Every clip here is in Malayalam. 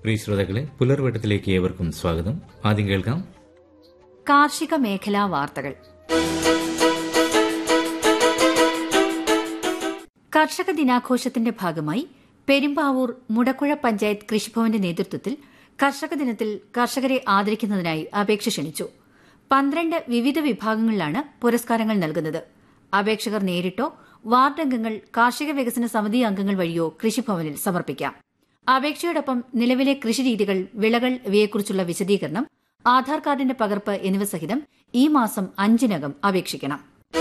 പ്രിയ ശ്രോതാക്കളെ പുലർവട്ടത്തിലേക്ക് ഏവർക്കും സ്വാഗതം ആദ്യം കേൾക്കാം കാർഷിക മേഖലാ വാർത്തകൾ കർഷക ദിനാഘോഷത്തിന്റെ ഭാഗമായി പെരുമ്പാവൂർ മുടക്കുഴ പഞ്ചായത്ത് കൃഷിഭവന്റെ നേതൃത്വത്തിൽ കർഷക ദിനത്തിൽ കർഷകരെ ആദരിക്കുന്നതിനായി അപേക്ഷ ക്ഷണിച്ചു പന്ത്രണ്ട് വിവിധ വിഭാഗങ്ങളിലാണ് പുരസ്കാരങ്ങൾ നൽകുന്നത് അപേക്ഷകർ നേരിട്ടോ വാർഡ് അംഗങ്ങൾ കാർഷിക വികസന സമിതി അംഗങ്ങൾ വഴിയോ കൃഷിഭവനിൽ സമർപ്പിക്കാം അപേക്ഷയോടൊപ്പം നിലവിലെ കൃഷിരീതികൾ വിളകൾ ഇവയെക്കുറിച്ചുള്ള വിശദീകരണം ആധാർ കാർഡിന്റെ പകർപ്പ് എന്നിവ സഹിതം ഈ മാസം അഞ്ചിനകം അപേക്ഷിക്കണം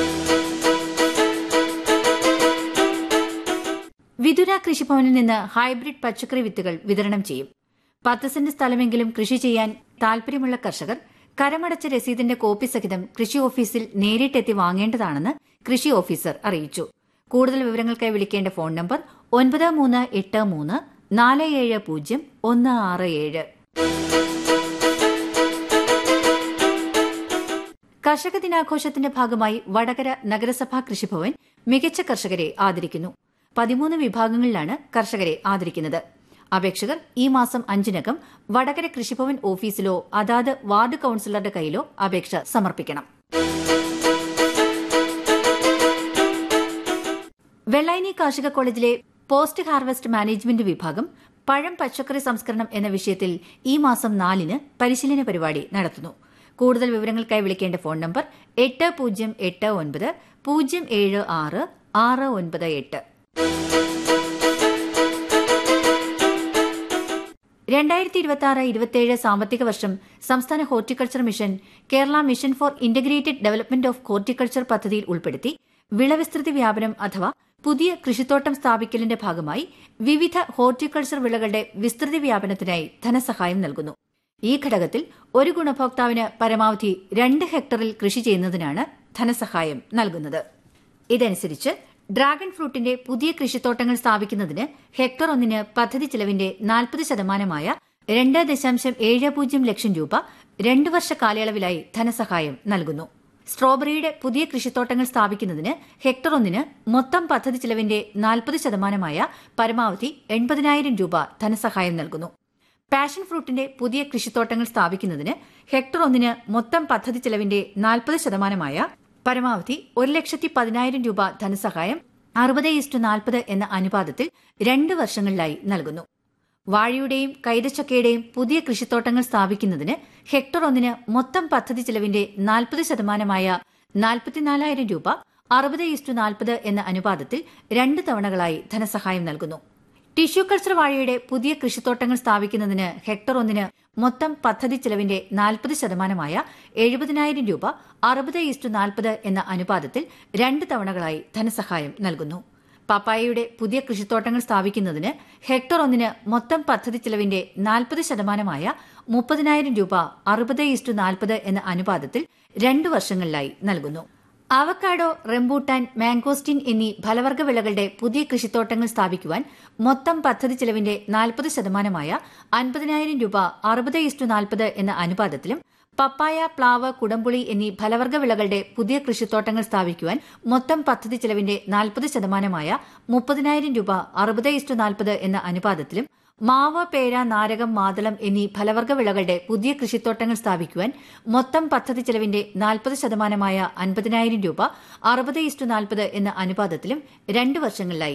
വിതുര കൃഷിഭവനിൽ നിന്ന് ഹൈബ്രിഡ് പച്ചക്കറി വിത്തുകൾ വിതരണം ചെയ്യും പത്ത് സെന്റ് സ്ഥലമെങ്കിലും കൃഷി ചെയ്യാൻ താൽപര്യമുള്ള കർഷകർ കരമടച്ച രസീതിന്റെ കോപ്പി സഹിതം കൃഷി ഓഫീസിൽ നേരിട്ടെത്തി വാങ്ങേണ്ടതാണെന്ന് കൃഷി ഓഫീസർ അറിയിച്ചു കൂടുതൽ വിവരങ്ങൾക്കായി വിളിക്കേണ്ട ഫോൺ നമ്പർ ഒൻപത് മൂന്ന് എട്ട് മൂന്ന് നാല് ഏഴ് പൂജ്യം ഒന്ന് ആറ് ഏഴ് കർഷക ദിനാഘോഷത്തിന്റെ ഭാഗമായി വടകര നഗരസഭാ കൃഷിഭവൻ മികച്ച കർഷകരെ ആദരിക്കുന്നു പതിമൂന്ന് വിഭാഗങ്ങളിലാണ് കർഷകരെ ആദരിക്കുന്നത് അപേക്ഷകർ ഈ മാസം അഞ്ചിനകം വടകര കൃഷിഭവൻ ഓഫീസിലോ അതാത് വാർഡ് കൌൺസിലറുടെ കയ്യിലോ അപേക്ഷ സമർപ്പിക്കണം വെള്ളായണി കാർഷിക കോളേജിലെ പോസ്റ്റ് ഹാർവസ്റ്റ് മാനേജ്മെന്റ് വിഭാഗം പഴം പച്ചക്കറി സംസ്കരണം എന്ന വിഷയത്തിൽ ഈ മാസം നാലിന് പരിശീലന പരിപാടി നടത്തുന്നു കൂടുതൽ വിവരങ്ങൾക്കായി വിളിക്കേണ്ട ഫോൺ നമ്പർ എട്ട് പൂജ്യം എട്ട് ഒൻപത് പൂജ്യം ഏഴ് ആറ് ആറ് ഒൻപത് എട്ട് രണ്ടായിരത്തി ഇരുപത്തി ആറ് ഇരുപത്തിയേഴ് സാമ്പത്തിക വർഷം സംസ്ഥാന horticulture mission Kerala mission for integrated development of horticulture പദ്ധതിയിൽ ഉൾപ്പെടുത്തി വിളവിസ്തൃതി വ്യാപനം അഥവാ പുതിയ കൃഷിത്തോട്ടം സ്ഥാപിക്കലിന്റെ ഭാഗമായി വിവിധ ഹോർട്ടിക്കൾച്ചർ വിളകളുടെ വിസ്തൃതി വ്യാപനത്തിനായി ധനസഹായം നൽകുന്നു ഈ ഘടകത്തിൽ ഒരു ഗുണഭോക്താവിന് പരമാവധി രണ്ട് ഹെക്ടറിൽ കൃഷി ചെയ്യുന്നതിനാണ് ധനസഹായം നൽകുന്നത് ഇതനുസരിച്ച് ഡ്രാഗൺ ഫ്രൂട്ടിന്റെ പുതിയ കൃഷിത്തോട്ടങ്ങൾ സ്ഥാപിക്കുന്നതിന് ഹെക്ടർ ഒന്നിന് പദ്ധതി ചെലവിന്റെ നാൽപ്പത് ശതമാനമായ രണ്ട് ദശാംശം ഏഴ് പൂജ്യം ലക്ഷം രൂപ രണ്ടു വർഷ കാലയളവിലായി ധനസഹായം നൽകുന്നു സ്ട്രോബെറിയുടെ പുതിയ കൃഷിത്തോട്ടങ്ങൾ സ്ഥാപിക്കുന്നതിന് ഹെക്ടർ ഒന്നിന് മൊത്തം പദ്ധതി ചെലവിന്റെ നാൽപ്പത് ശതമാനമായ പരമാവധി എൺപതിനായിരം രൂപ ധനസഹായം നൽകുന്നു പാഷൻ ഫ്രൂട്ടിന്റെ പുതിയ കൃഷിത്തോട്ടങ്ങൾ സ്ഥാപിക്കുന്നതിന് ഹെക്ടർ ഒന്നിന് മൊത്തം പദ്ധതി ചെലവിന്റെ നാൽപ്പത് ശതമാനമായ പരമാവധി ഒരു ലക്ഷത്തി പതിനായിരം രൂപ ധനസഹായം അറുപത് ഇസ്റ്റു നാൽപ്പത് എന്ന അനുപാതത്തിൽ രണ്ട് വർഷങ്ങളിലായി നൽകുന്നു വാഴയുടെയും കൈതച്ചക്കയുടെയും പുതിയ കൃഷിത്തോട്ടങ്ങൾ സ്ഥാപിക്കുന്നതിന് ഹെക്ടർ ഒന്നിന് മൊത്തം പദ്ധതി ചെലവിന്റെ നാൽപ്പത് ശതമാനമായ നാൽപ്പത്തിനാലായിരം രൂപ അറുപത് ഇസ്റ്റു നാൽപ്പത് എന്ന അനുപാതത്തിൽ രണ്ട് തവണകളായി ധനസഹായം നൽകുന്നു ടിഷ്യൂ കൾച്ചർ വാഴയുടെ പുതിയ കൃഷിത്തോട്ടങ്ങൾ സ്ഥാപിക്കുന്നതിന് ഹെക്ടർ ഒന്നിന് മൊത്തം പദ്ധതി ചെലവിന്റെ നാൽപ്പത് ശതമാനമായ എഴുപതിനായിരം രൂപ അറുപത് ഇസ്റ്റു നാൽപ്പത് എന്ന അനുപാതത്തിൽ രണ്ട് തവണകളായി ധനസഹായം നൽകുന്നു പപ്പായയുടെ പുതിയ കൃഷിത്തോട്ടങ്ങൾ സ്ഥാപിക്കുന്നതിന് ഹെക്ടർ ഒന്നിന് മൊത്തം പദ്ധതി ചെലവിന്റെ നാൽപ്പത് ശതമാനമായ മുപ്പതിനായിരം രൂപ അറുപത് ഇസ്റ്റു നാൽപ്പത് എന്ന അനുപാതത്തിൽ രണ്ട് വർഷങ്ങളിലായി നൽകുന്നു അവക്കാഡോ റംബൂട്ടാൻ മാംഗോസ്റ്റിൻ എന്നീ ഫലവർഗ വിളകളുടെ പുതിയ കൃഷിത്തോട്ടങ്ങൾ സ്ഥാപിക്കുവാൻ മൊത്തം പദ്ധതി ചെലവിന്റെ നാൽപ്പത് ശതമാനമായ അൻപതിനായിരം രൂപ അറുപത് ഇസ്റ്റു നാൽപ്പത് എന്ന അനുപാതത്തിലും പപ്പായ പ്ലാവ് കുടംപുളി എന്നീ ഫലവർഗ വിളകളുടെ പുതിയ കൃഷിത്തോട്ടങ്ങൾ സ്ഥാപിക്കുവാൻ മൊത്തം പദ്ധതി ചെലവിന്റെ നാൽപ്പത് ശതമാനമായ മുപ്പതിനായിരം രൂപ അറുപത് ഇസ്റ്റു നാൽപ്പത് എന്ന അനുപാതത്തിലും മാവ് പേര നാരകം മാതളം എന്നീ ഫലവർഗ വിളകളുടെ പുതിയ കൃഷിത്തോട്ടങ്ങൾ സ്ഥാപിക്കുവാൻ മൊത്തം പദ്ധതി ചെലവിന്റെ നാൽപ്പത് ശതമാനമായ അൻപതിനായിരം രൂപ അറുപത് ഇസ്റ്റു നാൽപ്പത് എന്ന അനുപാതത്തിലും രണ്ട് വർഷങ്ങളിലായി